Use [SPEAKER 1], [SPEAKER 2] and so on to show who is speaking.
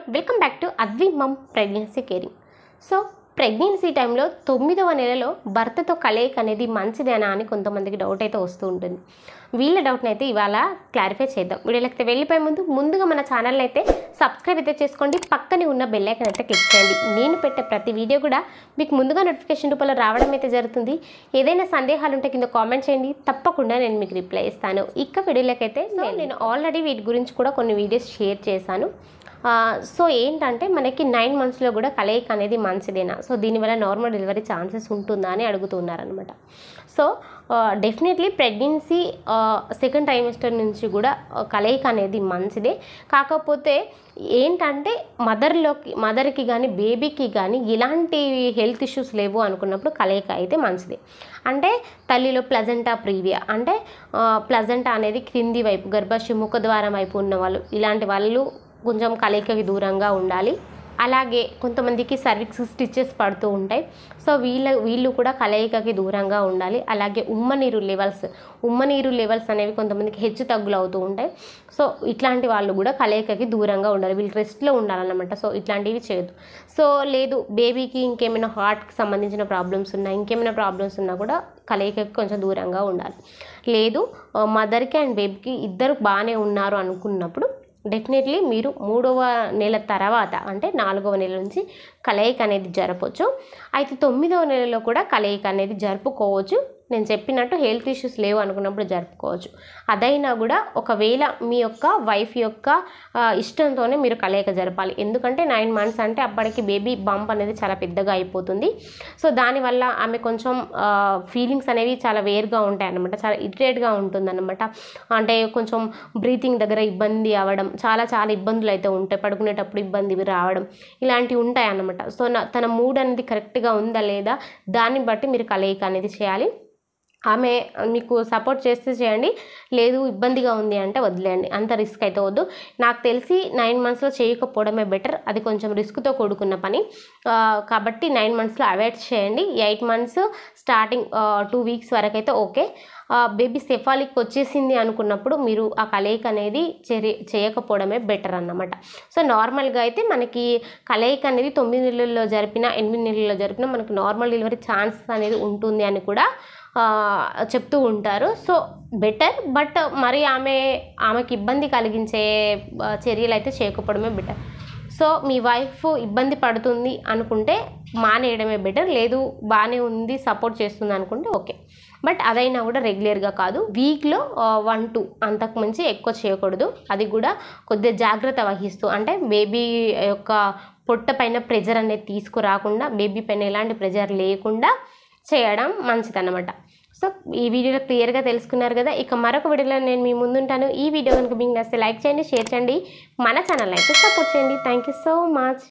[SPEAKER 1] welcome back to Advi mom pregnancy caring so pregnancy టైంలో తొమ్మిదవ నెలలో భర్తతో కలయిక అనేది మంచిదేనా అని కొంతమందికి డౌట్ అయితే వస్తూ ఉంటుంది వీళ్ళ డౌట్ని అయితే ఇవాళ క్లారిఫై చేద్దాం వీడియోకి అయితే వెళ్ళిపోయే ముందు ముందుగా మన ఛానల్ని అయితే సబ్స్క్రైబ్ అయితే చేసుకోండి పక్కనే ఉన్న బెల్ ఐకాన్ అయితే క్లిక్ చేయండి నేను పెట్టే ప్రతి వీడియో కూడా మీకు ముందుగా నోటిఫికేషన్ రూపంలో రావడం అయితే జరుగుతుంది ఏదైనా సందేహాలు ఉంటే కింద కామెంట్ చేయండి తప్పకుండా నేను మీకు రిప్లై ఇస్తాను ఇక వీడియోలోకి అయితే నేను ఆల్రెడీ వీటి గురించి కూడా కొన్ని వీడియోస్ షేర్ చేశాను ఆ, సో ఏంటంటే మనకి నైన్ మంత్స్లో కూడా కలయిక అనేది మంచిదేనా సో దీనివల్ల నార్మల్ డెలివరీ ఛాన్సెస్ ఉంటుందా అని అడుగుతున్నారనమాట so definitely pregnancy second trimester నుంచి కూడా ఆ, కలయిక అనేది మంచిదే కాకపోతే ఏంటంటే మదర్లోకి మదర్కి కానీ బేబీకి కానీ ఎలాంటి హెల్త్ ఇష్యూస్ లేవు అనుకున్నప్పుడు కలయిక అయితే మంచిదే అంటే తల్లిలో ప్లజెంటా ప్రీవియా అంటే ప్లజెంటా అనేది క్రింది వైపు గర్భాశయ ముఖ ద్వారం వైపు ఉన్న వాళ్ళు ఇలాంటి వాళ్ళు కొంచెం కలయికకి దూరంగా ఉండాలి అలాగే కొంతమందికి సర్విక్స్ స్టిచెస్ పడుతూ ఉంటాయి సో వీళ్ళ వీళ్ళు కూడా కలయికకి దూరంగా ఉండాలి అలాగే ఉమ్మనీరు లెవెల్స్ ఉమ్మనీరు లెవెల్స్ అనేవి కొంతమందికి హెచ్చు తగ్గులు అవుతూ ఉంటాయి సో ఇట్లాంటి వాళ్ళు కూడా కలయికకి దూరంగా ఉండాలి వీళ్ళు రెస్ట్లో ఉండాలన్నమాట సో ఇట్లాంటివి చేయొద్దు సో లేదు బేబీకి ఇంకేమైనా హార్ట్కి సంబంధించిన ప్రాబ్లమ్స్ ఉన్నా ఇంకేమైనా ప్రాబ్లమ్స్ ఉన్నా కూడా కలయికకి కొంచెం దూరంగా ఉండాలి లేదు మదర్కి అండ్ బేబీకి ఇద్దరు బాగానే ఉన్నారు అనుకున్నప్పుడు డెఫినెట్లీ మీరు మూడవ నెల తర్వాత అంటే నాలుగవ నెల నుంచి కలయిక అనేది జరపవచ్చు అయితే తొమ్మిదవ నెలలో కూడా కలయిక అనేది జరుపుకోవచ్చు నేను చెప్పినట్టు హెల్త్ ఇష్యూస్ లేవు అనుకున్నప్పుడు జరుపుకోవచ్చు అదైనా కూడా ఒకవేళ మీ యొక్క వైఫ్ యొక్క ఆ, ఇష్టంతోనే మీరు కలయిక జరపాలి ఎందుకంటే నైన్ మంత్స్ అంటే అప్పటికి బేబీ బంప్ అనేది చాలా పెద్దగా అయిపోతుంది సో దానివల్ల ఆమె కొంచెం ఫీలింగ్స్ అనేవి చాలా వేరుగా ఉంటాయి అన్నమాట చాలా ఇరిటేట్గా ఉంటుందన్నమాట అంటే కొంచెం బ్రీతింగ్ దగ్గర ఇబ్బంది అవ్వడం చాలా చాలా ఇబ్బందులు అయితే ఉంటాయి పడుకునేటప్పుడు ఇబ్బంది రావడం ఇలాంటివి ఉంటాయి అన్నమాట సో నా- తన మూడ్ అనేది కరెక్ట్గా ఉందా లేదా దాన్ని బట్టి మీరు కలయిక అనేది చేయాలి ఆమె మీకు సపోర్ట్ చేస్తే చేయండి లేదు ఇబ్బందిగా ఉంది అంటే వదిలేయండి అంత రిస్క్ అయితే వద్దు నాకు తెలిసి నైన్ మంత్స్లో చేయకపోవడమే బెటర్ అది కొంచెం రిస్క్తో కూడుకున్న పని ఆ, కాబట్టి నైన్ మంత్స్లో అవాయిడ్ చేయండి eight months starting two weeks వరకు అయితే ఓకే బేబీ సెఫాలిక్ వచ్చేసింది అనుకున్నప్పుడు మీరు ఆ కలయిక అనేది చెరి చేయకపోవడమే బెటర్ అన్నమాట సో నార్మల్గా అయితే మనకి కలయిక అనేది తొమ్మిది నెలల్లో జరిపిన ఎనిమిది నెలల్లో జరిపిన మనకి నార్మల్ డెలివరీ ఛాన్సెస్ అనేది ఉంటుంది అని కూడా ఆ, చెప్తూ ఉంటారు సో బెటర్ బట్ మరి ఆమె ఆమెకి ఇబ్బంది కలిగించే ఆ, చర్యలు అయితే చేయకపోవడమే బెటర్ సో మీ వైఫ్ ఇబ్బంది పడుతుంది అనుకుంటే మానేయడమే బెటర్ లేదు బాగానే ఉంది సపోర్ట్ చేస్తుంది అనుకుంటే ఓకే బట్ అదైనా కూడా రెగ్యులర్గా కాదు వీక్లో వన్ టూ అంతకు మించి ఎక్కువ చేయకూడదు అది కూడా కొద్దిగా జాగ్రత్త వహిస్తూ అంటే బేబీ యొక్క పొట్ట పైన ప్రెజర్ అనేది తీసుకురాకుండా బేబీ పైన ఎలాంటి ప్రెజర్ లేకుండా చేయడం మంచిదన్నమాట సో ఈ వీడియోలో క్లియర్గా తెలుసుకున్నారు కదా ఇక మరొక వీడియోలో నేను మీ ముందుంటాను ఈ వీడియో కనుక మీకు నచ్చితే లైక్ చేయండి షేర్ చేయండి మన ఛానల్ అయితే సపోర్ట్ చేయండి థ్యాంక్ యూ సో మచ్